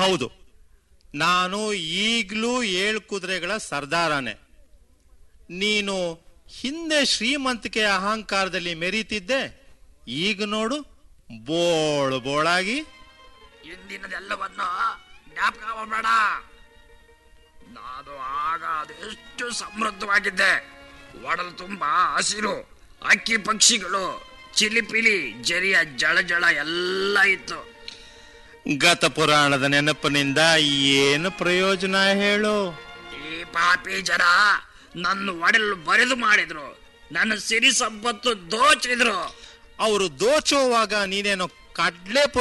ಹೌದು ನಾನು ಈಗಲೂ ಏಳು ಕುದುರೆಗಳ ಸರ್ದಾರನೇ ನೀನು ಹಿಂದೆ ಶ್ರೀಮಂತಿಕೆ ಅಹಂಕಾರದಲ್ಲಿ ಮೆರೀತಿದ್ದೆ ಈಗ ನೋಡು ಬೋಳು ಬೋಳಾಗಿ ಇಂದಿನದೆಲ್ಲವನ್ನು ಜ್ಞಾಪಕ ಮಾಡಬೇಡ ನಾನು ಆಗ ಅದೆಷ್ಟು ಸಮೃದ್ಧವಾಗಿದ್ದೆ ಒಡಲು ತುಂಬಾ ಹಸಿರು ಅಕ್ಕಿ ಪಕ್ಷಿಗಳು ಚಿಲಿಪಿಲಿ ಜರಿಯ ಜಳ ಜಳ ಎಲ್ಲ ಇತ್ತು ಗತ ಪುರಾಣದ ನೆನಪಿನಿಂದ ಏನು ಪ್ರಯೋಜನ ಹೇಳು ಈ ಪಾಪಿ ಜನ ನನ್ನ ಒಡಲು ಬರೆದು ಮಾಡಿದ್ರು ನನ್ನ ಸಿರಿ ಸಂಪತ್ತು ದೋಚಿದ್ರು ಅವರು ದೋಚುವಾಗ ನೀನೇನೋ ಕಡ್ಲೆ